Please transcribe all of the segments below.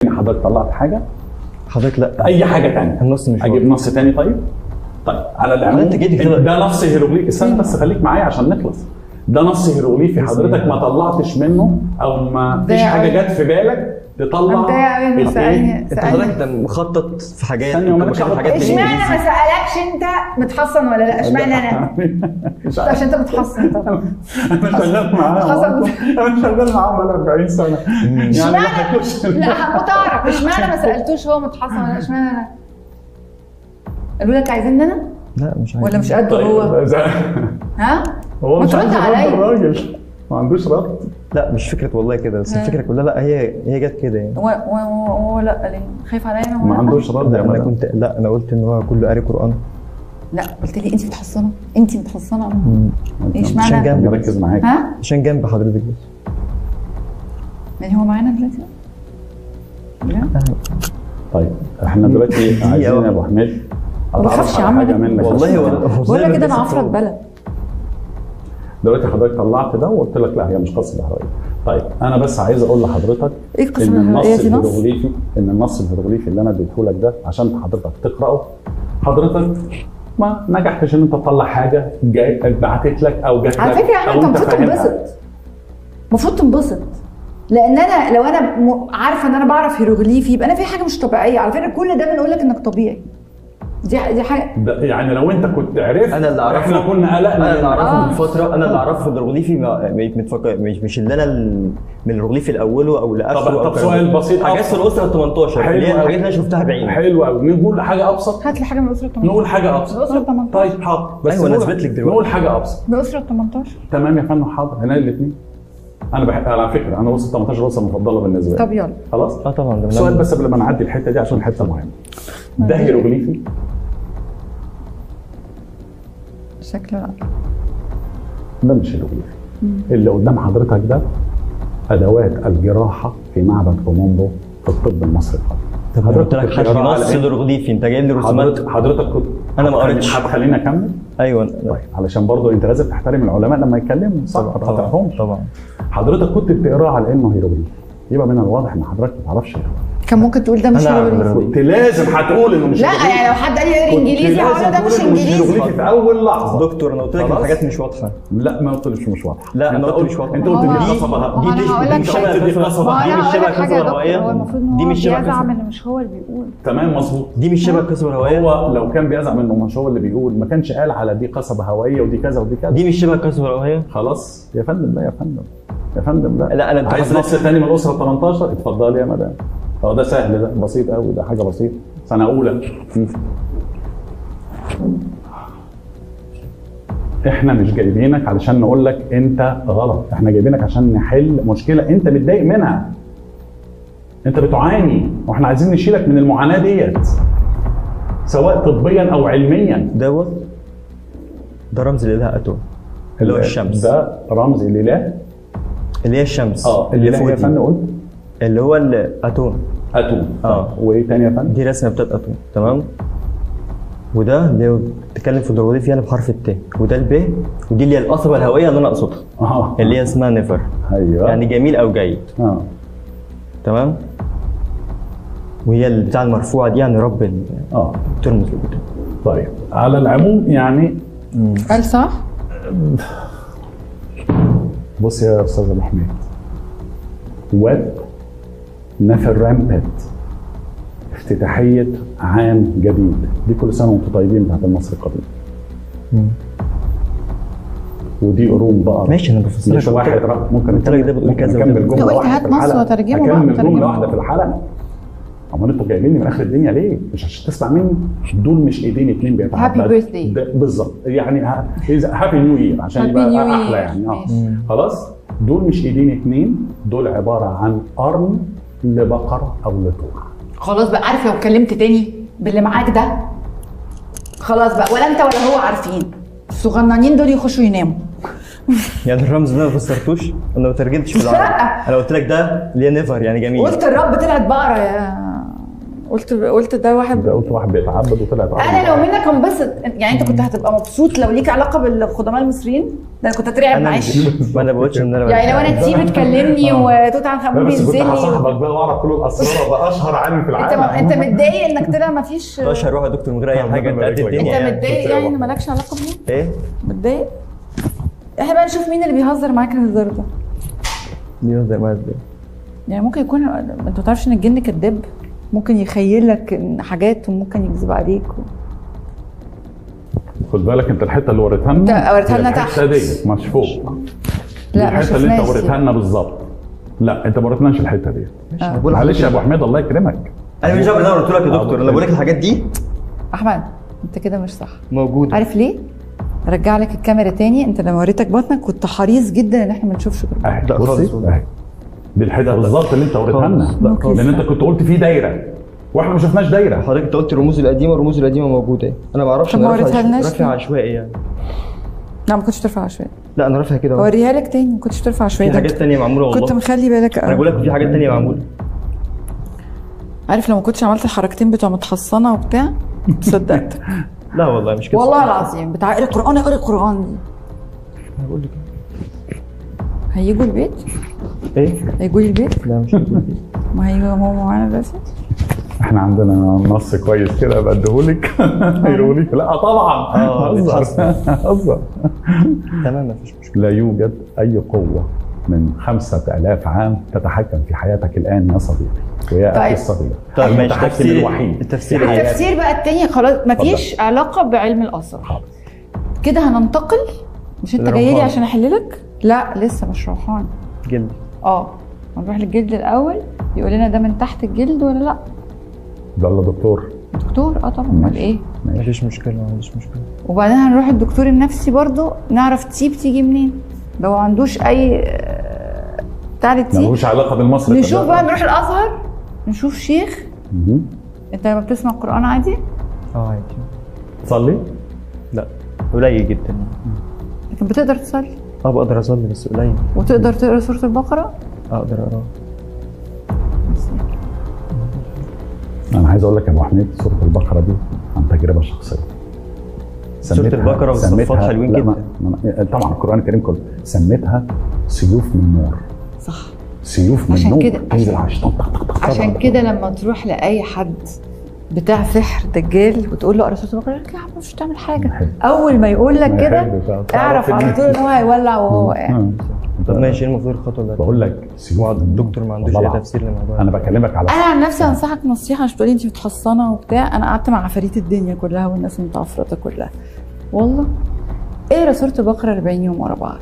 حضرتك طلعت حاجه حضرتك لا اي حاجه ثانيه النص مش اجيب نص تاني طيب طيب على العموم انت جيت كده. ده نص هيروغليفي استنى بس خليك معايا عشان نخلص ده نص هيروغليفي حضرتك ما طلعتش منه او ما فيش ده حاجه أوي. جت في بالك تطلع متضايقة أوي إنه الإيه؟ سألني انت سألني حضرتك انت مخطط في حاجات ثانية ممكن ومالكش تعمل علاقة. حاجات اشمعنى ما بالإنجليزي. سالكش انت متحصن ولا لا اشمعنى انا مش عارف. عشان انت متحصن طبعا انا شغال معاهم حصل. انا شغال معاهم بقالي 40 سنه يعني ما اشمعنى حكوش لا هموت اعرف اشمعنى ما سالتوش هو متحصن ولا اشمعنى انا قالوا لك عايزين انا لا مش عارف ولا مش قده هو طيب زي- ها هو ما مش ترد عايز يرد عليا. الراجل ما عندوش رد لا مش فكره والله كده بس ها. الفكره كلها لا هي هي جت كده يعني هو هو هو هو لا ليه خايف عليا انا هو ما لا؟ عندوش رد لا يا انا مدام كنت لا انا قلت ان هو كله قاري قران لا قلت لي انت متحصنه انت متحصنه ايش عشان معنى جنبي مركز معاك ها عشان جنب حضرتك بس يعني هو معانا دلوقتي لا طيب احنا دلوقتي عايزين يا ابو حميد ما بخافش يا عم حاجه أنا. منك والله هو هو بقول زي لك ما كده انا بيحصل عفره هو. بلد دلوقتي حضرتك طلعت ده وقلت لك لا هي مش قصه بهويه طيب انا بس عايز اقول لحضرتك ايه القصه ان النص الهوائيه دي نص الهيروغليفي ان النص الهيروغليفي اللي انا اديته لك ده عشان حضرتك تقراه حضرتك ما نجحتش ان انت تطلع حاجه جاي بعتت لك او جات لك على فكره احنا أو انت المفروض فاهمها. تنبسط المفروض تنبسط لان انا لو انا م- عارفه ان انا بعرف هيروغليفي يبقى انا في حاجه مش طبيعيه على فكره كل ده بنقول لك انك طبيعي دي ح- دي حاجه ده يعني لو انت كنت عرفت انا اللي اعرفه احنا كنا قلقنا انا اللي منك. اعرفه آه. من فتره انا اللي اعرفه في الهيروغليفي ما- متفكر مش مش اللي انا ال- من الهيروغليفي الاوله او لاخره طب- أو طب كلام سؤال ده. بسيط حاجات أبسط. في الاسره 18 حلو اللي هي أوي. الحاجات اللي انا شفتها بعيني حلو قوي نقول حاجه ابسط هات لي حاجه من اسره 18 نقول حاجه ابسط الأسرة 18. طيب حاضر بس أيوة، أنا نقول- أثبت لك دلوقتي. نقول حاجه ابسط باسره 18 تمام يا فندم حاضر هنا الاثنين انا بحب على فكره انا وصلت 18 وصله مفضله بالنسبه لي طب يلا خلاص اه طبعا ده من سؤال أول- بس قبل ما نعدي الحته دي عشان حته مهمه ده هيروغليفي شكله لا ده مش هيروغليفي اللي قدام حضرتك ده ادوات الجراحه في معبد كومومبو في الطب المصري القديم طب انا قلت لك كنت حاجه بتقرا على نص إيه؟ الهيروغليفي انت جايب لي رسومات حضرتك حضرتك كنت أنا ما هتخلي- قريتش. هتخليني اكمل ايوه طيب علشان برضه انت لازم تحترم العلماء لما يتكلموا صح ما طبعا تقاطعهمش طبعا حضرتك كنت بتقراه على انه هيروغليفي يبقى من الواضح ان حضرتك ما تعرفش هيروغليفي. كان ممكن تقول ده مش أنا أعرف هيروغليفي هيروغليفي. كنت لازم هتقول انه مش لا هيروغليفي. يعني لو حد قال لي اقرا كنت انجليزي هقول له لازم ده مش تقول إنه انجليزي هيروغليفي في اول لحظه دكتور انا قلت لك خلاص؟ الحاجات مش واضحه لا ما قلتش مش واضحه لا، أنا انت قلت قلت مش واضحة. انت قلت هو- دي هو قصبه ما أنا هقول لك انت قلت حاجة. دي ما قصبه هو دي انا مش هقول شبه لك حاجه قصة يا دكتور روائية. هو المفروض ان دي هو مش شبه بيزعم قصة. اللي مش هو اللي بيقول تمام مظبوط دي مش شبه قصه روائيه هو لو كان بيزعم انه مش هو اللي بيقول ما كانش قال على دي قصبه هوائيه ودي كذا ودي كذا دي مش شبه قصه روائيه خلاص يا فندم لا يا فندم يا فندم لا لا، أنا- أنت عايز حضرتك- نص تاني من الاسره 18 اتفضلي يا مدام هو ده سهل ده بسيط قوي ده حاجه بسيطه سنه اولى م. احنا مش جايبينك علشان نقول لك انت غلط احنا جايبينك عشان نحل مشكله انت متضايق منها انت بتعاني واحنا عايزين نشيلك من المعاناه ديت سواء طبيا او علميا دوت ده رمز الاله اتون اللي هو الشمس ده رمز الاله اللي هي الشمس اه اللي الاله فوق يا دي. فندم قلت اللي هو الاتون اتون آه. وايه تاني يا فندم؟ دي رسمه بتاعت اتون تمام وده اللي هو بتتكلم في الهيروغليفي يعني بحرف الت وده الب ودي اللي هي القصبه الهوائيه اللي انا اقصدها اه اللي هي اسمها نيفر ايوه يعني جميل او جيد اه تمام وهي البتاع المرفوعه دي يعني رب ال- اه ترمز لكده طيب على العموم يعني قال صح؟ بص يا استاذ ابو حميد ويب نفرامبت افتتاحيه عام جديد دي كل سنه وانتم طيبين بتاعت المصري القديم ودي قرون بقى ماشي انا بفسر مش لك واحد رأ- ممكن قلت لك ده بتقول ممكن كذا اكمل وده جمله أنت قلت واحده هات في نص الحلقه وترجمه بقى، اكمل ترجمه. جمله واحده في الحلقه امال انتوا جايبيني من اخر الدنيا ليه؟ مش عشان تسمع مني دول مش ايدين اتنين بيتعبدوا Happy birthday. ده- بالظبط يعني هابي نيو يير عشان Happy يبقى New احلى Year. يعني اه ماشي. خلاص دول مش ايدين اتنين دول عباره عن قرن لبقره او لطور خلاص بقى عارف لو اتكلمت تاني باللي معاك ده خلاص بقى ولا انت ولا هو عارفين الصغننين دول يخشوا يناموا يعني الرمز ده ما فسرتوش انا ما ترجمتش في العربي لا. انا قلت لك ده اللي هي نيفر يعني جميل قلت الرب طلعت بقرة يا قلت قلت ده واحد ده قلت واحد بيتعبد وطلع اتعبد انا لو منك انبسط يعني انت كنت هتبقى مبسوط لو ليك علاقه بالخدماء المصريين ده انا كنت هترعب انا معاش ما انا بقولش ان انا يعني لو انا تي بتكلمني وتوت عنخ لا امون بس كنت بينزل لي هصاحبك بقى واعرف كل الاسرار ابقى اشهر عالم في انت العالم انت متضايق انك طلع ما فيش مش هروح يا دكتور من غير اي حاجه انت قد الدنيا انت يعني. متضايق يعني ان مالكش علاقه بيهم ايه متضايق احنا بقى نشوف مين اللي بيهزر معاك الهزار ده بيهزر معايا ازاي يعني ممكن يكون انت ما تعرفش ان الجن كذاب ممكن يخيل لك إن حاجات وممكن يكذب عليك و... خد بالك انت الحته اللي وريتها لنا انت وريتها لنا هي تحت. الحته دي مش فوق دي لا ما الحته اللي انت شفناش وريتها لنا بالظبط لا انت ما وريتناش الحته دي آه. بقول معلش يا لحضرتك- ابو حميد الله يكرمك انا مش عارف اللي انا قلت لك يا دكتور انا بقول لك الحاجات دي احمد انت كده مش صح موجوده عارف ليه؟ رجع لك الكاميرا تاني انت لما وريتك بطنك كنت حريص جدا ان احنا ما نشوفش غير اهي لا خالص بصي والله. اهي دي الحته بالظبط اللي انت وريتها لنا خالص. لا خالص. لان انت كنت قلت في دايره واحنا ما شفناش دايره حضرتك انت قلت الرموز القديمه الرموز القديمه موجوده انا ما اعرفش طب انا ما رافع وريتها عش- لناش رافع ليه؟ عشوائي يعني لا ما كنتش ترفع عشوائي لا انا رافع كده اهو. اوريها لك تاني ما كنتش ترفع عشوائي في ده حاجات تانية معموله كنت والله مخلي بالك انا بقول لك في حاجات تانية معموله عارف لو ما كنتش عملت الحركتين بتوع متحصنه وبتاع صدقت لا والله مش كده والله العظيم بتاع اقرا قران اقرا قران دي انا بقول لك هيجوا البيت ايه هيجوا لي البيت لا مش هقول ما هيجوا ماما معانا دلوقتي احنا عندنا نص كويس كده ابقى اديهولك هيقولك لا طبعا اه، هزر بيتحسن. هزر تمام مفيش مشكله لا يوجد اي قوه من خمسة ألاف عام تتحكم في حياتك الآن يا صديقي ويا طيب. أخي الصغير طيب ماشي المتحكم تفسير الوحيد التفسير في ايه؟ حياتك. التفسير بقى التاني خلاص ما فيش علاقه بعلم الاثر خالص. كده هننتقل مش انت جاي لي الروحاني. عشان احللك لا لسه مش روحاني جلد اه هنروح للجلد الاول يقول لنا ده من تحت الجلد ولا لا ده الله دكتور دكتور اه طبعا امال ماشي. ايه ماشي مفيش مشكله ما عنديش مشكله وبعدين هنروح الدكتور النفسي برضو نعرف تي بتيجي منين لو ما عندوش اي آه، بتاع التي ملوش علاقة بالمصري نشوف بقى نروح الازهر نشوف شيخ مهم. انت لما بتسمع قران عادي اه عادي تصلي لا قليل جدا لكن بتقدر تصلي اه بقدر اصلي بس قليل وتقدر تقرا سوره البقره اقدر اقراه أنا عايز أقول لك يا أبو حميد سورة البقرة دي عن تجربة شخصية سورة سميتها- البقرة والصفات سميتها- حلوين لا، جدا. ما- ما- طبعا القرآن الكريم كله سميتها سيوف من نور صح سيوف من عشان نور كده- تنزل على الشيطان طق طق طق عشان طق. كده لما تروح لاي حد بتاع سحر دجال وتقول له اقرا سوره البقره يقول لك يا عم مش هتعمل حاجه حلو. اول ما يقول لك ما كده يحبش، آه. اعرف على طول ان هو هيولع وهو قاعد آه. طب ماشي ايه المفروض الخطوه اللي بقول لك سيوف من نور. الدكتور ما عندوش والله اي العظيم. تفسير للموضوع انا بكلمك على انا عن نفسي انصحك نصيحه مش تقولي انت متحصنه وبتاع انا قعدت مع عفاريت الدنيا كلها والناس المتعفرطه كلها والله اقرا سوره البقره 40 يوم ورا بعض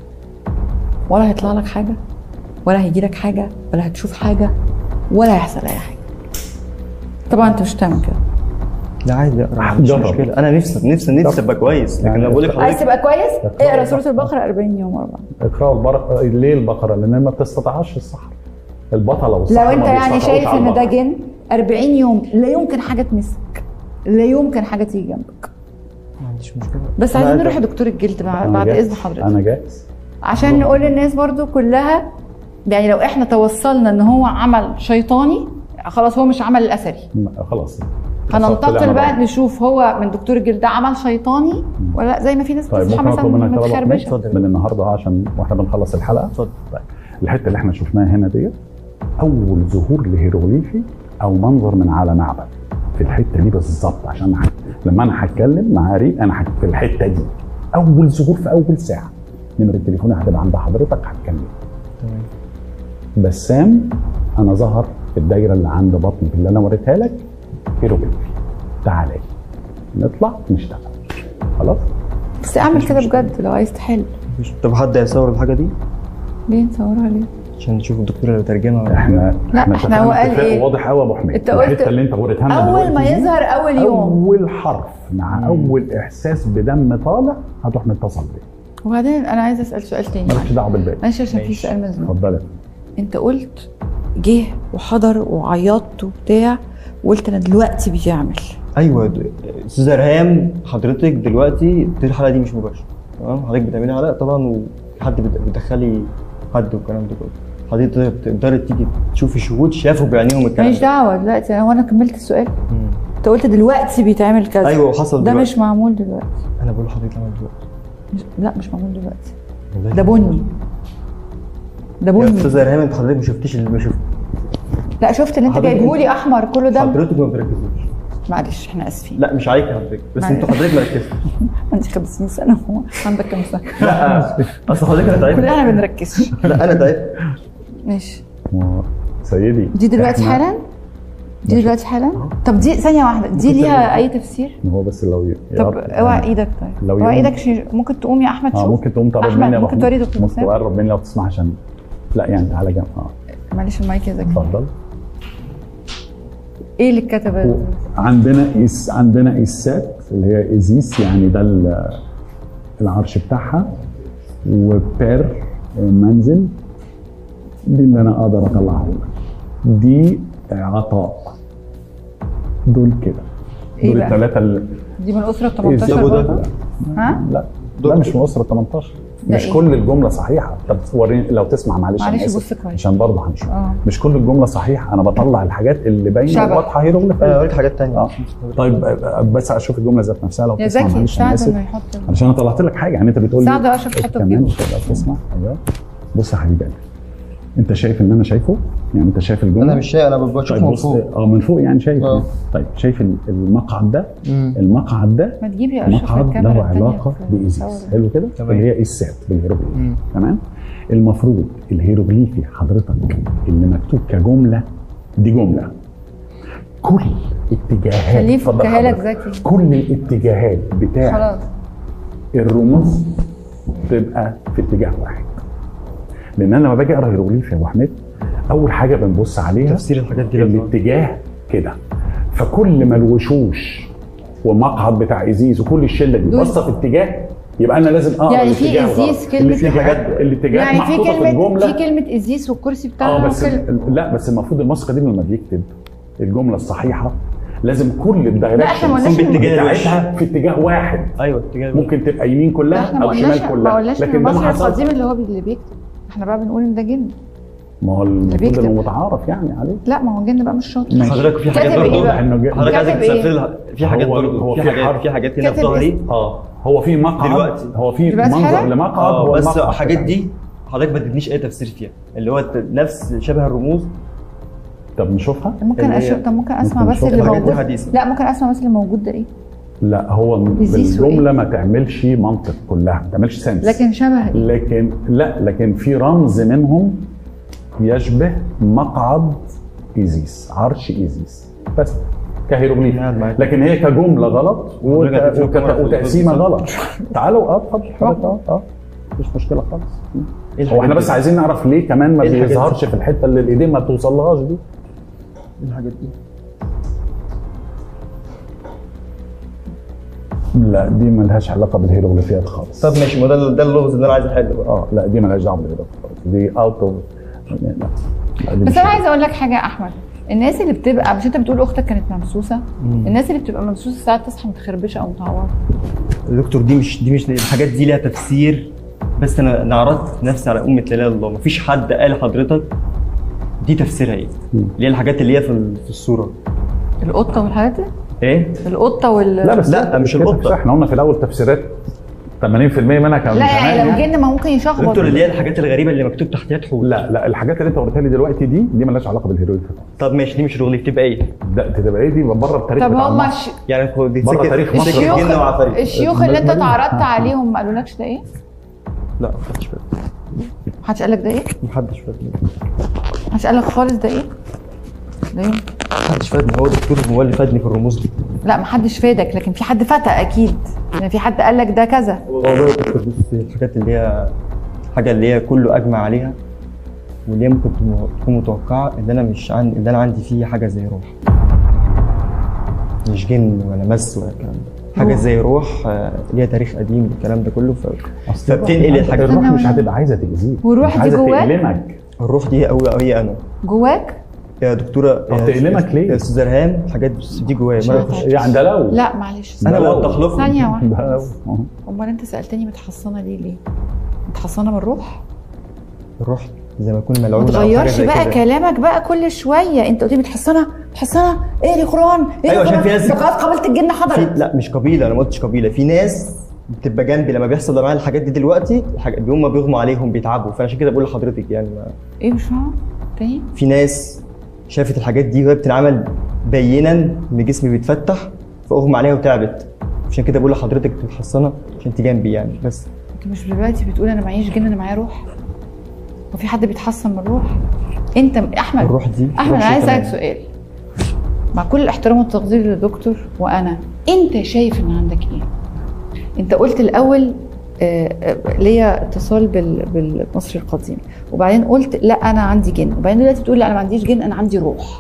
ولا هيطلع لك حاجه ولا هيجي لك حاجه ولا هتشوف حاجه ولا هيحصل اي حاجه طبعا انت مش هتعمل كده لا عادي اقرا ما عنديش جرب. مشكله انا نفسي نفسي نفسي ابقى كويس لكن يعني انا بقول لك عايز حضرتك تبقى كويس اقرأ اقرا البقرة. سوره البقره 40 يوم ورا بعض اقرأوا البقرة ليه البقرة؟ لأن ما بتستطيعش السحر البطلة لو والسحر انت ما يعني بيستطيعوش شايف على ان ده البقرة. جن 40 يوم لا يمكن حاجه تمسك لا يمكن حاجه تيجي جنبك ما عنديش مشكله بس أنا عايزين عايز- نروح لدكتور الجلد مع- أنا بعد جاهز. اذن حضرتك أنا جاهز عشان نقول للناس برضو كلها يعني لو احنا توصلنا ان هو عمل شيطاني خلاص هو مش عمل الاثري م- خلاص هننتقل بقى طلعنا نشوف هو من دكتور الجلد ده عمل شيطاني ولا لا زي ما في ناس طيب بتصحى ممكن مثلا اطلب منك طلب أحمد؟ متخربشه اتفضل. من النهارده عشان واحنا بنخلص الحلقه اتفضل طيب الحته اللي احنا شفناها هنا ديت اول ظهور لهيروغليفي او منظر من على معبد في الحته دي بالظبط عشان ح... لما انا هتكلم مع ريم انا هت... في الحته دي اول ظهور في اول ساعه نمره تليفوني هتبقى عند حضرتك هتكلم تمام بسام انا ظهر في الدايره اللي عند بطنك اللي انا وريتها لك هيروغليفي تعالى نطلع نشتغل خلاص بس اعمل كده بجد لو عايز تحل مفيش- طب حد هيصور الحاجه دي ليه نصورها ليه؟ عشان نشوف الدكتور اللي بيترجمها ولا حاجة؟ احنا لا، احنا احنا هو اتفقنا قال اتفاق ايه؟ واضح قوي يا ابو حميد انت قلت الحته اللي انت وريتها لنا اول ما دلوقتي دي، يظهر اول يوم اول حرف مع اول احساس بدم طالع هتروح نتصل بيه وبعدين انا عايزه اسال سؤال تاني مالكش دعوه بالباقي ماشي عشان في ماشي. سؤال مزنوق اتفضلي انت قلت جه وحضر وعيطت وبتاع وقلت انا دلوقتي بيعمل ايوه د- استاذ ارهام حضرتك دلوقتي دي الحلقه دي مش مباشره تمام حضرتك بتعملي حلقه طبعا وحد بت- بتدخلي حد والكلام ده كله حضرتك تقدري تيجي تشوفي شهود شافوا بعينيهم الكلام ماليش ده. دعوه دلوقتي هو انا كملت السؤال مم. انت قلت دلوقتي بيتعمل كذا ايوه وحصل ده دلوقتي. مش معمول دلوقتي انا بقول لحضرتك انا دلوقتي مش... لا مش معمول دلوقتي والله ده بني ده يا بني استاذه ريهام انت حضرتك ما شفتيش اللي ما شفت لا شفت اللي انت حضرتك جايبه لي احمر كله ده حضرتك ما بتركزوش معلش احنا اسفين لا مش عليك حضرتك بس معلش. انتوا حضرتك ما ركزتش عندي 50 سنه وهو عندك كام سنه لا اصل حضرتك انا تعبت كلنا ما بنركزش لا انا تعبت ماشي ما- سيدي دي دلوقتي إحنا- حالا دي دلوقتي حالا طب دي ثانيه واحده دي ليها اي تفسير هو بس لو ي- طب يعرف- اوعى ايدك طيب لو اوعى يوم- ايدك شي... ممكن تقوم يا احمد اه شوف ممكن تقوم تقرب أحمد، مني يا ممكن أبو توري حميد. دكتور ممكن حسام؟ تقرب مني لو تسمع عشان لا يعني تعالى جنب اه معلش المايك يا زكي اتفضل ايه اللي اتكتب عندنا إيس عندنا إيسات اللي هي إيزيس يعني ده ال- العرش بتاعها وبير منزل دي اللي أنا أقدر أطلعه لك دي عطاء دول كده إيه دول بقى؟ الثلاثة اللي دي من اسره إيزيس. 18 أبو ده. برضه ها لا لا مش من أسرة 18 ده مش إيه؟ كل الجملة صحيحة طب وريني لو تسمع معلش أنا معلش آسف. بص كويس. عشان برضه هنشوف اه مش كل الجملة صحيحة أنا بطلع الحاجات اللي باينة شبه. واضحة هيروغليفية انا قلت حاجات تانية اه طيب آه، بس اشوف الجمله ذات نفسها لو يا تسمع زكي معلش انا ساعد اسف انه يحط علشان انا طلعت لك حاجه يعني انت بتقول لي ساعده اشرف حطه في كمان جيبه لو تسمع ايوه بص يا حبيبي قلبي. انت شايف ان انا شايفه يعني انت شايف الجمله انا مش شايف انا بشوف طيب من بص فوق اه من فوق يعني شايف آه. طيب شايف ال- المقعد ده مم. المقعد ده ما تجيب يا اشرف مقعد الكاميرا له التانية علاقه في بايزيس الصور. حلو كده تمام. اللي هي ايسات بالهيروغليفي مم. تمام المفروض الهيروغليفي حضرتك اللي مكتوب كجمله دي جمله كل اتجاهات خليه اتفضل يفكها لك حضرتك. زكي. كل الاتجاهات بتاع خلاص الرموز تبقى في اتجاه واحد لان انا لما باجي اقرا هيروغليف يا ابو حميد اول حاجه بنبص عليها تفسير الحاجات دي لازم. الاتجاه كده فكل ما الوشوش والمقعد بتاع ازيز وكل الشله دي دول- باصه في اتجاه يبقى انا لازم اقرا يعني في الاتجاه إزيز غلط. كلمة- الاتجاهات الاتجاهات يعني في محطوطه في كلمه الجمله في كلمه ازيس والكرسي بتاعها اه بس وكل- لا بس المفروض المسخه دي لما بيكتب الجمله الصحيحه لازم كل لا، احنا ما الدايركشن قلناش باتجاه الوش. بتاعتها في اتجاه واحد ايوه اتجاه ممكن تبقى يمين لا، كلها احنا ما او قلناش شمال ما كلها قلناش ان لكن ده ما المصري حصلش القديم اللي هو اللي بيكتب احنا بقى بنقول ان ده جن ما هو المفروض بيكتب. انه متعارف يعني عليه لا ما هو الجن بقى مش شاطر ماشي. حضرتك في حاجات كاتب إيه برضه بقى؟ إنه جه- حضرتك كاتب عايزك إيه؟ تسافر لها في حاجات هو- برضه هو في في حاجات حرف. في حاجات هنا في كاتب ظهري اه هو في مقعد دلوقتي. هو في دلوقتي منظر حالا؟ لمقعد اه هو بس المقعد الحاجات بتاعه. دي حضرتك ما تدينيش اي تفسير فيها اللي هو الت- نفس شبه الرموز طب نشوفها ممكن اللي هي- اشوف طب ممكن اسمع ممكن بس نشوف اللي الحاجات دي موجود حديثة. لا ممكن اسمع بس اللي موجود ده ايه لا هو إزيز وإيه؟ الجمله ما تعملش منطق كلها ما تعملش سنس لكن شبه ايه لكن لا لكن في رمز منهم يشبه مقعد ايزيس عرش ايزيس بس كهيروغليف قاعد معاك. لكن هي كجمله غلط وك... حضرتك هتشوف وك... كاميرا في وتقسيمه الفيديو. غلط تعالوا اه اتفضل حضرتك اه اه مفيش مشكله خالص ايه هو احنا الحاجات بس دي؟ عايزين نعرف ليه كمان ما إيه الحاجات دي؟ بيظهرش في الحته اللي الايدين ما توصلهاش دي ايه الحاجات دي لا دي ملهاش علاقه بالهيروغليفيات خالص طب ماشي ما ده ده اللغز اللي انا عايز احله بقى اه لا دي ملهاش دعوه بالهيروغليفيات خالص دي اوت اوف لا لا، دي بس مش انا عايزه اقول لك حاجه يا احمد الناس اللي بتبقى مش انت بتقول اختك كانت ممسوسه الناس اللي بتبقى ممسوسه ساعات تصحى متخربشه او متعوره دكتور دي مش دي مش الحاجات دي ليها تفسير بس انا انا عرضت نفسي على امه لا اله الا الله مفيش حد قال لحضرتك دي تفسيرها ايه اللي هي الحاجات اللي هي في ال- في الصوره القطه والحاجات دي ايه القطه وال لا بس لا، مش كده القطة. احنا قلنا في الاول تفسيرات 80% منها كان لا يعني لو زمان جن ما ممكن يشخبط دكتور اللي هي الحاجات الغريبه اللي مكتوب تحتها تحول لا لا الحاجات اللي انت وريتها لي دلوقتي دي دي مالهاش علاقه بالهيروين طب ماشي دي مش رغليف تبقى ايه؟ ده تبقى ايه دي بره التاريخ طب بتاع هم مصر. الش... يعني هو دي بره سكة- تاريخ دي مصر. سكة الشيوخ جن وعفاريت الشيوخ اللي انت المجموعة. اتعرضت عليهم ما قالولكش ده ايه؟ لا ما حدش فاهم محدش قال لك ده ايه؟ ما حدش فاهم محدش قال لك خالص ده ايه؟ ده ايه؟ ما حدش فادني هو دكتور هو اللي فادني في الرموز دي لا محدش فادك لكن في حد فتى اكيد يعني في حد قال لك ده كذا والله يا دكتور بص الحاجات اللي هي حاجه اللي هي كله اجمع عليها واللي هي ممكن تكون- تكون متوقعه ان انا مش عندي ان انا عندي فيه حاجه زي روح مش جن ولا مس ولا الكلام ده حاجه روح. زي روح آه، ليها تاريخ قديم والكلام ده كله ف... أصل الروح فبتنقل مش- الحاجات الروح أنا مش وأنا- هتبقى عايزه تاذيك والروح مش دي عايزه جواك؟ تألمك الروح دي هي هي انا جواك؟ يا دكتوره طب يا- تألمك ليه؟ يا استاذ ريهام الحاجات دي جوايا ما عشان أعرفش. يعني ده لو لا معلش انا ده لو- بوضح لكم ثانية واحدة ده لو بس. أهو. امال انت سالتني متحصنه ليه ليه؟ متحصنه من الروح؟ الروح زي ما اكون ما ملعون أو حاجة تغيرش زي بقى كده. كلامك بقى كل شويه انت قلت لي متحصنه متحصنه ايه قران ايه أيوة، عشان قرآن؟ في ناس- ده خلاص قابلت الجن في حضرت لا مش قبيله انا ما قلتش قبيله في ناس بتبقى جنبي لما بيحصل معايا الحاجات دي دلوقتي الحاجات هم بيغموا عليهم بيتعبوا فعشان كده بقول لحضرتك يعني ما ايه مش فاهم تاني في ناس شافت الحاجات دي وهي بتنعمل بينا ان جسمي بيتفتح فاغمى عليها وتعبت عشان كده بقول لحضرتك تتحصنه عشان انت جنبي يعني بس انت مش دلوقتي بتقول انا معيش جن انا معايا روح وفي حد بيتحصن من الروح انت احمد الروح دي احمد روح انا عايز شيطانية. اسالك سؤال مع كل الاحترام والتقدير للدكتور وانا انت شايف ان عندك ايه انت قلت الاول آه، آه، ليا اتصال بال- بالمصري القديم وبعدين قلت لا انا عندي جن وبعدين دلوقتي بتقول لا انا ما عنديش جن انا عندي روح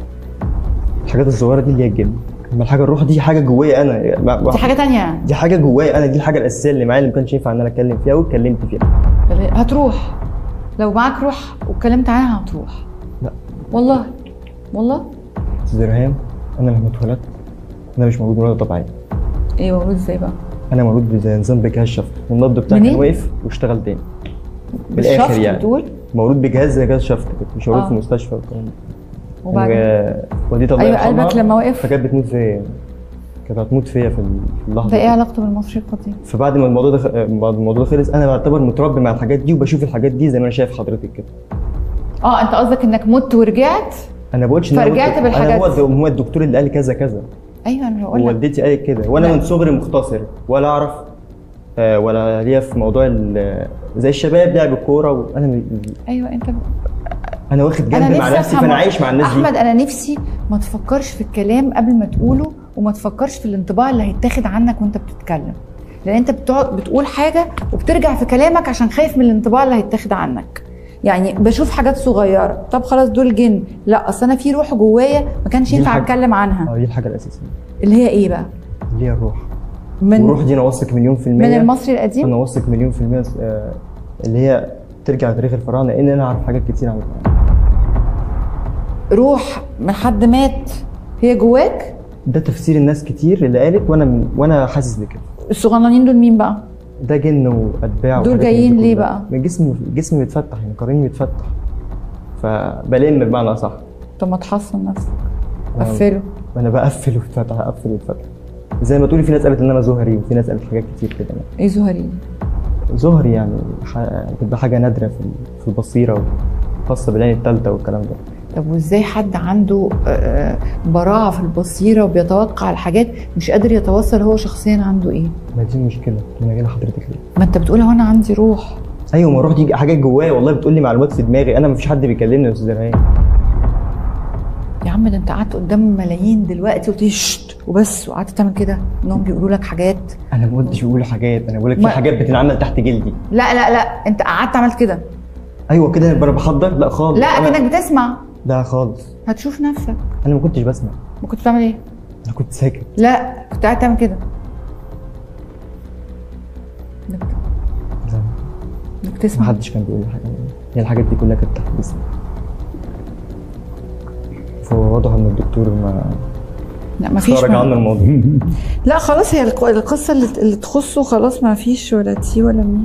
الحاجات الصغيره دي اللي هي الجن اما الحاجه الروح دي حاجه جوايا انا ما- دي حاجه تانية يعني دي حاجه جوايا انا دي الحاجه الاساسيه اللي معايا اللي ما كانش ينفع ان انا اتكلم فيها واتكلمت فيها هتروح لو معاك روح واتكلمت عنها هتروح لا. والله والله استاذ ريهام انا لما اتولدت انا مش مولود ولاده طبيعيه ايه مولود ازاي بقى انا مولود زي نظام بجهاز شفط والنبض بتاعي منين؟ كان واقف واشتغل تاني بالآخر بالشفط يعني. بتقول مولود بجهاز زي جهاز شفط كنت مش مولود آه. في مستشفى والكلام ده وبعدين يعني والدتي الله ايوه يرحمها قلبك لما وقف فكانت بتموت فيا كانت هتموت فيا في في اللحظه ده ايه دي. علاقته بالمصري القديم فبعد ما الموضوع ده بعد ما الموضوع ده خلص انا بعتبر متربي مع الحاجات دي وبشوف الحاجات دي زي ما انا شايف حضرتك كده اه انت قصدك انك مت ورجعت انا ما بقولش إن أنا فرجعت قلت- بالحاجات انا هو دي. هو الدكتور اللي قال لي كذا كذا ايوه انا بقول لك ووالدتي قالت كده وانا لا. من صغري مختصر ولا اعرف آه، ولا ليا في موضوع ال- زي الشباب لعب الكوره وانا م- ايوع انت انا واخد انا جنب مع نفسي نفسي أفهم- فانا عايش مع الناس دي احمد انا نفسي ما تفكرش في الكلام قبل ما تقوله وما تفكرش في الانطباع اللي هيتاخد عنك وانت بتتكلم لان انت بتقعد بتقول حاجه وبترجع في كلامك عشان خايف من الانطباع اللي هيتاخد عنك يعني بشوف حاجات صغيره طب خلاص دول جن لا اصل انا في روح جوايا ما كانش دي ينفع الحاجة. اتكلم عنها اه دي الحاجه الاساسيه اللي هي ايه بقى اللي هي الروح من والروح دي انا واثق مليون في المية من المصري القديم انا واثق مليون في المية آه، اللي هي ترجع لتاريخ الفراعنه ان انا اعرف حاجات كتير عن الفراعنه روح من حد مات هي جواك ده تفسير الناس كتير اللي قالت وانا وانا حاسس بكده الصغننين دول مين بقى ده جن واتباع دول وحاجات من جايين دي ليه كلها. بقى؟ من جسمي جسمي متفتح يعني قرني متفتح فبلم بمعنى اصح طب ما تحصن نفسك آه. قفله انا بقفل واتفتح اقفل واتفتح زي ما تقولي في ناس قالت ان انا زهري وفي ناس قالت حاجات كتير كده يعني. ايه زهري زهري يعني ح- بتبقى حاجه نادره في في البصيره خاصه بالعين الثالثه والكلام ده طب وازاي حد عنده آه، براعه في البصيره وبيتوقع الحاجات مش قادر يتوصل هو شخصيا عنده ايه ما دي المشكله انا جاي لحضرتك ليه ما انت بتقول هو انا عندي روح ايوه ما اروح دي حاجات جوايا والله بتقول لي معلومات في دماغي انا ما فيش حد بيكلمني يا استاذ رهان يا عم ده انت قعدت قدام ملايين دلوقتي وقلت لي شت وبس وقعدت تعمل كده انهم بيقولوا لك حاجات انا ما قلتش بقول حاجات انا بقول لك في ما- حاجات بتنعمل تحت جلدي لا لا لا انت قعدت عملت كده ايوه كده انا بحضر لا خالص لا أنا- كانك بتسمع لا خالص هتشوف نفسك انا ما كنتش بسمع ما كنت بتعمل ايه انا كنت ساكت لا كنت قاعد تعمل كده انك لا، انك ما تسمع حدش كان بيقول لي حاجه هي الحاجات دي كلها كانت تحت جسمي فواضح ان الدكتور ما لا ما فيش خرج عنه الموضوع لا خلاص هي الق- القصه اللي, اللي تخصه خلاص ما فيش ولا تي ولا مي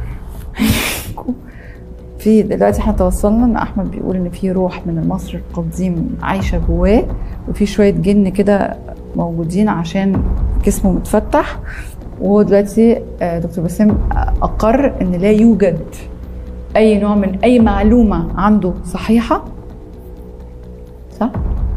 في دلوقتي احنا توصلنا ان احمد بيقول ان في روح من المصري القديم عايشه جواه وفي شويه جن كده موجودين عشان جسمه متفتح وهو دلوقتي آه، دكتور باسم اقر ان لا يوجد اي نوع من اي معلومه عنده صحيحه صح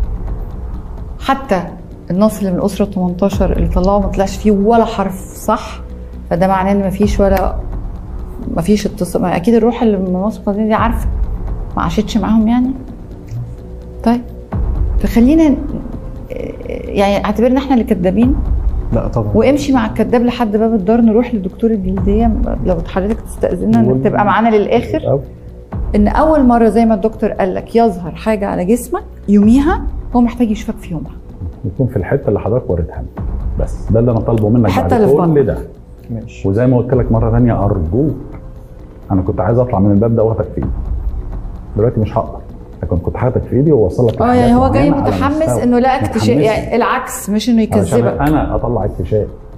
حتى النص اللي من الاسره 18 اللي طلعه ما طلعش فيه ولا حرف صح فده معناه ان مفيش ولا مفيش اتصال ما اكيد الروح اللي من مصر القديمه دي عارفه ما عاشتش معاهم يعني طيب فخلينا ن- يعني اعتبرنا احنا اللي كدابين لا طبعا وامشي مع الكذاب لحد باب الدار نروح لدكتور الجلديه لو حضرتك تستاذننا انك تبقى معانا للاخر أو ان اول مره زي ما الدكتور قال لك يظهر حاجه على جسمك يوميها هو محتاج يشوفك في يومها يكون في الحته اللي حضرتك وريتها لي بس ده اللي انا طالبه منك الحتة بعد اللي في كل بطنك. ده ماشي وزي ما قلت لك مره ثانيه ارجوك انا كنت عايز اطلع من الباب ده واخدك في ايدي دلوقتي مش هقدر لكن كنت هاخدك في ايدي واوصل لك اه لحاجات يعني هو جاي معينة على متحمس مستوى. انه لا اكتشاف متحمس يعني العكس مش انه علشان يكذبك انا اطلع اكتشاف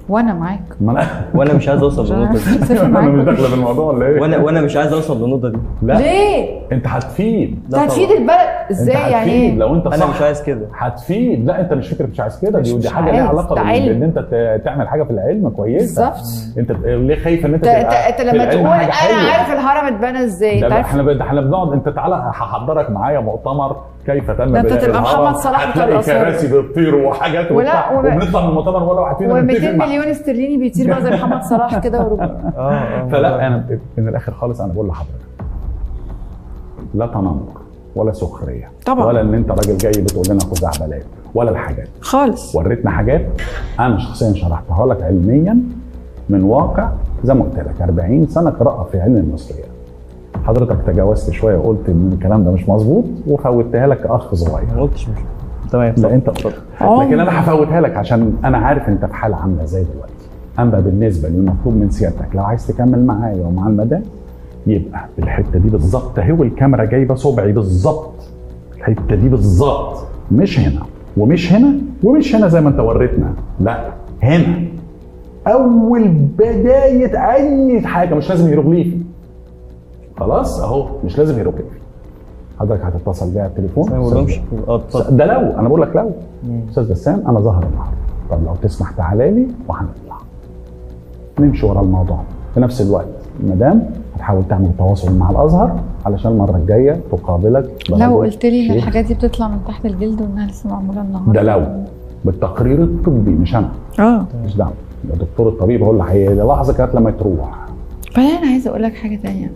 وانا معاك ما انا وانا مش عايز اوصل مش للنقطه عارف. دي اتفق انا مش معاك داخله في الموضوع ولا ايه؟ وانا وانا مش عايز اوصل للنقطه دي لا ليه؟ انت هتفيد انت هتفيد البلد ازاي انت يعني هتفيد ايه؟ لو انت انا صح مش عايز كده هتفيد لا انت مش فكره مش عايز كده مش- دي, دي مش حاجه ليها عايز، علاقه ده بال- علم. بان انت ت- تعمل حاجه في العلم كويسه بالظبط انت ليه خايف ان انت انت تبقى انت في لما العلم تقول حاجة انا حلوة؟ عارف الهرم اتبنى ازاي ده انت عارف احنا ب- احنا بنقعد انت تعالى هحضرك معايا مؤتمر كيف تم ده انت بناء تبقى الهرم. محمد صلاح بتاع هتلاقي الآثار. كراسي بتطير وحاجات ولا- وبتاع وب- وبنطلع من المؤتمر ولا واحد فينا متفق و200 مع- مليون استرليني بيطير بقى زي محمد صلاح كده وربع اه اه فلا انا من الاخر خالص انا بقول لحضرتك لا تنمر ولا سخريه طبعا. ولا ان انت راجل جاي بتقول لنا خزعبلات ولا الحاجات خالص وريتنا حاجات انا شخصيا شرحتها لك علميا من واقع زي ما قلت لك 40 سنه قراءه في علم المصريات حضرتك تجاوزت شويه وقلت ان الكلام ده مش مظبوط وفوتها لك كاخ صغير ما قلتش مش تمام لا انت آه. لكن انا هفوتها لك عشان انا عارف انت في حاله عامله ازاي دلوقتي اما بالنسبه للمطلوب من سيادتك لو عايز تكمل معايا ومع المدام يبقى الحته دي بالظبط اهي والكاميرا جايبه صبعي بالظبط الحته دي بالظبط مش هنا ومش هنا ومش هنا زي ما انت وريتنا لا هنا اول بدايه اي حاجه مش لازم هيروغليفي خلاص اهو مش لازم هيروغليفي حضرتك هتتصل بيها على التليفون ما بقولهمش اه اتفضل ده لو انا بقول لك لو استاذ بسام انا ظاهر النهارده طب لو تسمح تعالى لي وهنطلع نمشي ورا الموضوع في نفس الوقت المدام هتحاول تعمل تواصل مع الازهر علشان المره الجايه تقابلك لو برجل قلت لي ان شيخ. الحاجات دي بتطلع من تحت الجلد وانها لسه معموله النهارده ده لو بالتقرير الطبي مش انا اه مش دعوه ده دكتور الطبيب هو اللي هيلاحظك لغايه لما تروح بعدين انا عايزه اقول لك حاجه تانية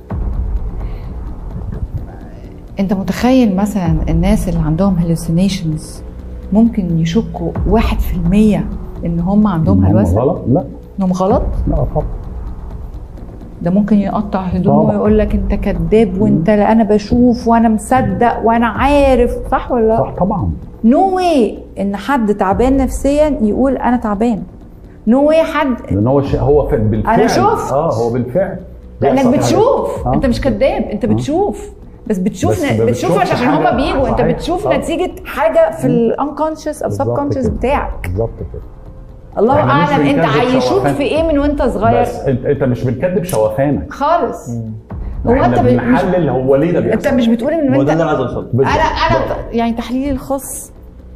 انت متخيل مثلا الناس اللي عندهم hallucinations ممكن يشكوا واحد في المية ان هم عندهم هم هلوسه غلط لا انهم غلط لا طبعا ده ممكن يقطع هدومه طبعا. ويقول لك انت كذاب وانت لا انا بشوف وانا مصدق وانا عارف صح ولا لا؟ صح طبعا نو واي ان حد تعبان نفسيا يقول انا تعبان نو واي حد لان هو شيء هو في- بالفعل أنا شفت. اه هو بالفعل بيحصل لانك حاجات. بتشوف آه. انت مش كذاب انت بتشوف بس بتشوف بس ن... ما بتشوف بتشوفش عشان حاجة. هما بيجوا انت صحيح. بتشوف آه. نتيجه حاجه في الانكونشس او بالظبط سب كونشس كده. بتاعك بالظبط كده الله إحنا مش اعلم انت بنكذب عايشوك شوفان. في ايه من وانت صغير بس انت انت مش بنكذب شوفانك خالص هو احنا انت ب... مش... بنحلل هو ليه ده بيحصل انت مش بتقول ان هو انت ده اللي انا عايز اوصل بالظبط. انا انا بالظبط. ت- يعني تحليلي الخاص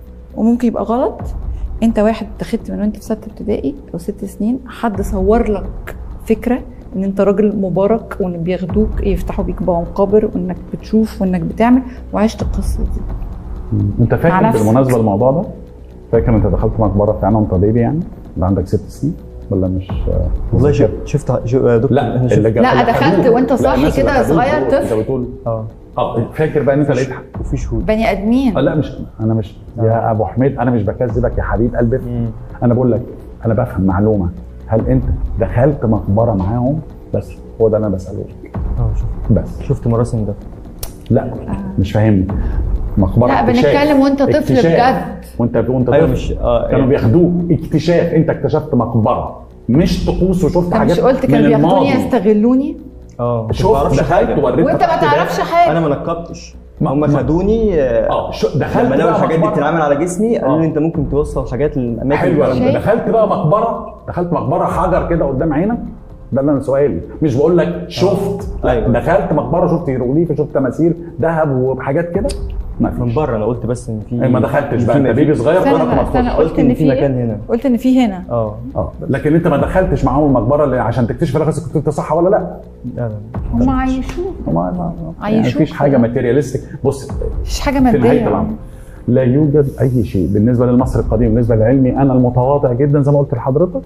وممكن يبقى غلط انت واحد اتخذت من وانت في سته ابتدائي او ست سنين حد صور لك فكره ان انت راجل مبارك وان بياخدوك يفتحوا بيك بقى مقابر وانك بتشوف وانك بتعمل وعشت القصه دي مم. انت مع فاكر نفسك. بالمناسبه الموضوع ده؟ فاكر انت دخلت مقبره فعلا وانت بيبي يعني؟ اللي عندك ست سنين ولا مش والله مش شفت شفت شو- يا دكتور لا أنا شفت اللي جاب- لا، اللي دخلت خدوه. وانت لا، صاحي الناس اللي كده خدوه صغير دول، طفل. انت بتقول اه اه فاكر بقى ان انت لقيت وفي شهود بني ادمين آه، لا مش انا مش يا ابو حميد انا مش بكذبك يا حبيب قلبي مم. انا بقول لك انا بفهم معلومه هل انت دخلت مقبره معاهم بس هو ده اللي انا بساله لك اه شفت بس شفت مراسم ده لا مش فاهمني مقبره لا اكتشاف. بنتكلم وانت طفل اكتشاف. بجد وانت وانت ايوه طفل. مش اه كانوا يعني بياخدوك اكتشاف انت اكتشفت مقبره مش طقوس وشفت انت حاجات مش قلت من كانوا بياخدوني الماضي. يستغلوني اه كنت شوف بعرفش دخلت حاجه ووريتك وانت ما خدت تعرفش بالك. حاجه انا ما نقبتش ما- هم ما- خدوني آه، اه شو دخلت لما لقوا بقى الحاجات دي مقبرة. بتتعمل على جسمي قالوا آه. لي انت ممكن توصل حاجات للاماكن حلو والكلام لما ده. دخلت بقى مقبره دخلت مقبره حجر كده قدام عينك ده اللي انا سؤالي مش بقول لك شفت لا أيوة. دخلت مقبره شفت هيروغليف شفت تماثيل ذهب وحاجات كده ما من فيش بره انا قلت بس ان في أي ما دخلتش بقى في انت مكان- بيبي صغير استنى قررت بقى، ما استنى تخش قلت قلت ان إن في في مكان ايه؟ هنا. قلت ان في هنا اه اه لكن انت ما دخلتش معاهم المقبره اللي عشان تكتشف في الاخر كنت انت صح ولا لا لا لا هم عايشوك ما ما ما يعني عايشوك مفيش حاجه كده. ماتيرياليستيك بص مفيش حاجه في نهايه ماديه الامر لا يوجد اي شيء بالنسبه للمصري القديم بالنسبه لعلمي انا المتواضع جدا زي ما قلت لحضرتك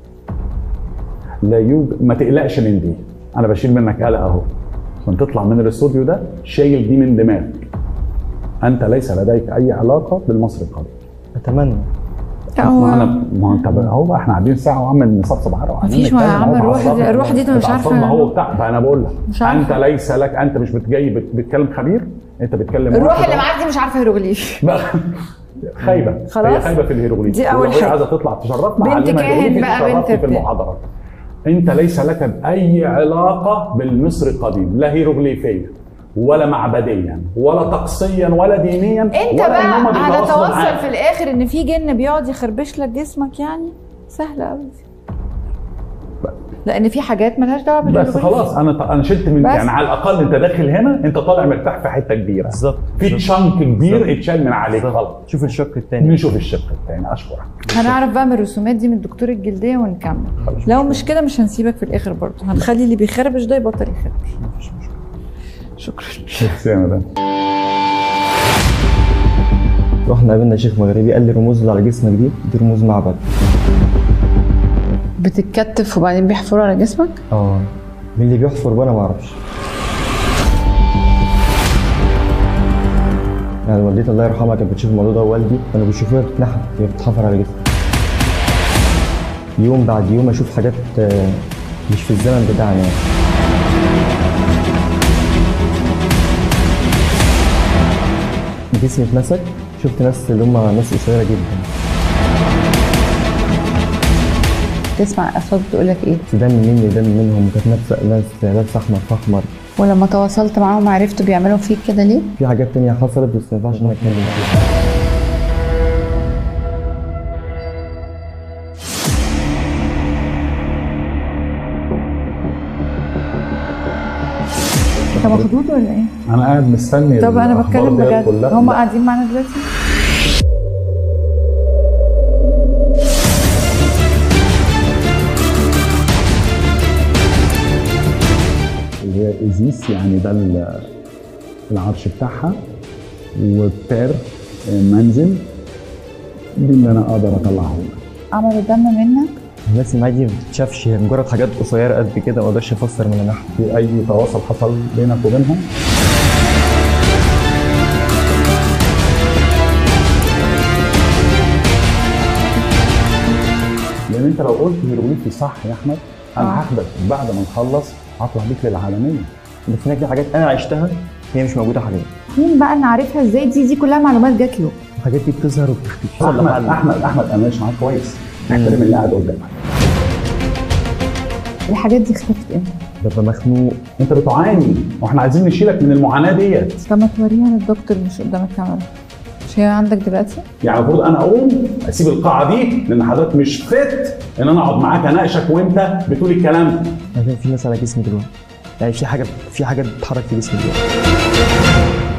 لا يوجد ما تقلقش من دي انا بشيل منك قلق اهو عشان تطلع من الاستوديو ده شايل دي من دماغك انت ليس لديك اي علاقه بالمصري القديم اتمنى ما انا ما انت بقى- هو بقى احنا قاعدين ساعه وعمال نصبصب عرق وعمالين مفيش، ما يا نتكلم عم أهو مع الروح دي- بعضنا. الروح دي أنت مش عارفة. اتعصبنا هو بتاع فانا بقول لك مش عارفة. انت ليس لك انت مش بتجي بت- بتتكلم خبير انت بتتكلم الروح واحد اللي أهو. معاك دي مش عارفه هيروغليف بقى خايبه خلاص. هي خايبه في الهيروغليف دي أول ولو هي حاجة. عايزه تطلع تشرفنا بنت علمها كاهن هيروغليفي بقى، تشرفني بنت في بتاع. المحاضرات انت ليس لك باي علاقه بالمصري القديم لا هيروغليفيا ولا معبديا ولا طقسيا ولا دينيا انت ولا إن هم بقى بيتواصلوا هتتوصل معاك. في الاخر ان في جن بيقعد يخربش لك جسمك يعني سهله قوي لان في حاجات ملهاش دعوه بس بالهيروغليفي. خلاص انا انا شلت من بس. يعني على الاقل انت داخل هنا انت طالع مرتاح في حته كبيره بالظبط في تشانك كبير بالظبط. اتشال من عليك بالظبط. خلاص شوف الشق الثاني نشوف الشق الثاني اشكرك هنعرف بقى من الرسومات دي من الدكتور الجلديه ونكمل خلاص. لو مش كده مش هنسيبك في الاخر برضه هنخلي اللي بيخربش ده يبطل يخربش شكرا بس يا مدام رحنا قابلنا شيخ مغربي قال لي الرموز اللي على جسمك دي دي رموز معبد بتتكتف وبعدين بيحفروا على جسمك اه مين اللي بيحفر بقى انا ما اعرفش يعني والدتي الله يرحمها كانت بتشوف الموضوع ده ووالدي كانوا بيشوفوها بتتنحت هي بتتحفر على جسمها يوم بعد يوم اشوف حاجات آه، مش في الزمن بتاعنا يعني جسمي اتمسك شفت ناس اللي هم ناس قصيره جدا تسمع اصوات بتقول لك ايه في دم مني ودم منهم كانت ناس ناس لابسه احمر في احمر ولما تواصلت معاهم عرفتوا بيعملوا فيك كده ليه في حاجات تانية حصلت بس ما ينفعش نتكلم فيها انت مخضوض ولا ايه انا قاعد مستني طب انا الأخبار بتكلم ديت بجد كلها. هم لا. قاعدين معانا دلوقتي اللي هي ازيس يعني ده ال- العرش بتاعها وبتار منزل دي اللي انا اقدر اطلعه لك عملوا دم منك الناس اللي معايا دي ما بتتشافش هي مجرد حاجات قصيره قد كده ما اقدرش افسر من ناحيه في اي تواصل حصل بينك وبينهم لان انت لو قلت هيروغليفي صح يا احمد انا آه. هاخدك بعد ما نخلص هطلع بيك للعالميه بس هناك في حاجات انا عشتها هي مش موجوده حاليا مين بقى نعرفها ازاي دي دي كلها معلومات جات له الحاجات دي بتظهر وبتختفي احمد احمد احمد انا ماشي معاك كويس احترم اللي قاعد قدامك الحاجات دي اختفت امتى ببقى مخنوق انت بتعاني واحنا عايزين نشيلك من المعاناه ديت طب ما توريها للدكتور مش قدام الكاميرا مش هي عندك دلوقتي يعني المفروض انا اقوم اسيب القاعه دي لان حضرتك مش فت ان انا اقعد معاك اناقشك وانت بتقول الكلام ده انا في ناس على جسمي دلوقتي يعني في حاجه في حاجات بتتحرك في جسمي دلوقتي